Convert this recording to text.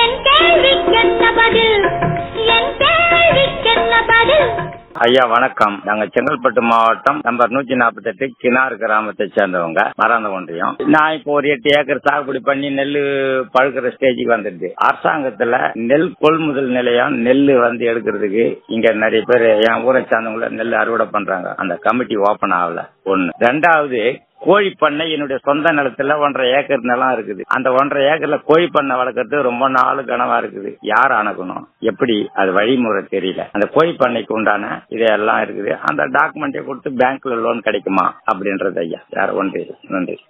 என் கேள்விக்கென்ன பதில் என் கேள்விக்கென்ன பதில் ஐயா வணக்கம் நாங்க செங்கல்பட்டு மாவட்டம் நம்பர் நூத்தி நாற்பத்தி எட்டு கிணாறு கிராமத்தை சேர்ந்தவங்க மறாந்த ஒன்றியம் நான் இப்போ ஒரு எட்டு ஏக்கர் சாகுபடி பண்ணி நெல் பழுக்கிற ஸ்டேஜுக்கு வந்துடுது அரசாங்கத்துல நெல் கொள்முதல் நிலையம் நெல் வந்து எடுக்கிறதுக்கு இங்க நிறைய பேர் என் ஊரை சார்ந்தவங்கள நெல் அறுவடை பண்றாங்க அந்த கமிட்டி ஓபன் ஆகல ஒண்ணு ரெண்டாவது கோழி பண்ணை என்னுடைய சொந்த நிலத்துல ஒன்றரை ஏக்கர் நிலம் இருக்குது அந்த ஒன்றரை ஏக்கர்ல கோழி பண்ணை வளர்க்கறது ரொம்ப நாள் கனவா இருக்குது யார் அணுகணும் எப்படி அது வழிமுறை தெரியல அந்த கோழி பண்ணைக்கு உண்டான இதெல்லாம் இருக்குது அந்த டாக்குமெண்ட்டை கொடுத்து பேங்க்ல லோன் கிடைக்குமா அப்படின்றது ஐயா யார் ஒன்று நன்றி